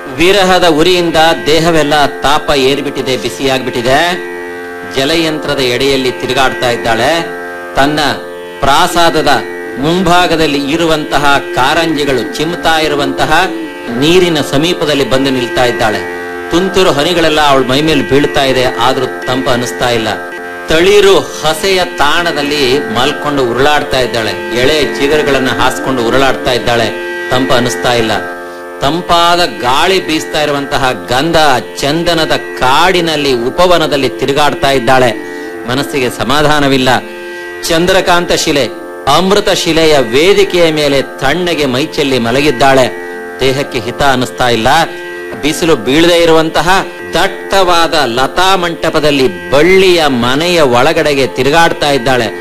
ವಿರಹದ ಉರಿಯಿಂದ ದೇಹವೆಲ್ಲ ತಾಪ ಏರ್ಬಿಟ್ಟಿದೆ ಬಿಸಿಯಾಗ್ಬಿಟ್ಟಿದೆ ಜಲಯಂತ್ರದ ಎಡೆಯಲ್ಲಿ ತಿರುಗಾಡ್ತಾ ಇದ್ದಾಳೆ ತನ್ನ ಪ್ರಾಸಾದದ ಮುಂಭಾಗದಲ್ಲಿ ಇರುವಂತಹ ಕಾರಂಜಿಗಳು ಚಿಮ್ತಾ ಇರುವಂತಹ ನೀರಿನ ಸಮೀಪದಲ್ಲಿ ಬಂದು ನಿಲ್ತಾ ಇದ್ದಾಳೆ ತುಂತುರು ಹನಿಗಳೆಲ್ಲ ಅವಳ ಮೈ ಮೇಲೆ ಬೀಳ್ತಾ ಇದೆ ಆದ್ರೂ ತಂಪು ಅನಿಸ್ತಾ ಇಲ್ಲ ತಳಿರು ಹಸೆಯ ತಾಣದಲ್ಲಿ ಮಲ್ಕೊಂಡು ಉರುಳಾಡ್ತಾ ಇದ್ದಾಳೆ ಎಳೆ ಚಿಗುರುಗಳನ್ನ ಹಾಸ್ಕೊಂಡು ಉರುಳಾಡ್ತಾ ಇದ್ದಾಳೆ ತಂಪು ಅನಿಸ್ತಾ ಇಲ್ಲ ತಂಪಾದ ಗಾಳಿ ಬೀಸ್ತಾ ಇರುವಂತಹ ಗಂಧ ಚಂದನದ ಕಾಡಿನಲ್ಲಿ ಉಪವನದಲ್ಲಿ ತಿರುಗಾಡ್ತಾ ಇದ್ದಾಳೆ ಮನಸ್ಸಿಗೆ ಸಮಾಧಾನವಿಲ್ಲ ಚಂದ್ರಕಾಂತ ಶಿಲೆ ಅಮೃತ ಶಿಲೆಯ ವೇದಿಕೆಯ ಮೇಲೆ ತಣ್ಣಗೆ ಮೈಚೆಲ್ಲಿ ಮಲಗಿದ್ದಾಳೆ ದೇಹಕ್ಕೆ ಹಿತ ಅನಿಸ್ತಾ ಇಲ್ಲ ಬಿಸಿಲು ಬೀಳದೇ ಇರುವಂತಹ ದಟ್ಟವಾದ ಲತಾ ಮಂಟಪದಲ್ಲಿ ಬಳ್ಳಿಯ ಮನೆಯ ಒಳಗಡೆಗೆ ತಿರುಗಾಡ್ತಾ ಇದ್ದಾಳೆ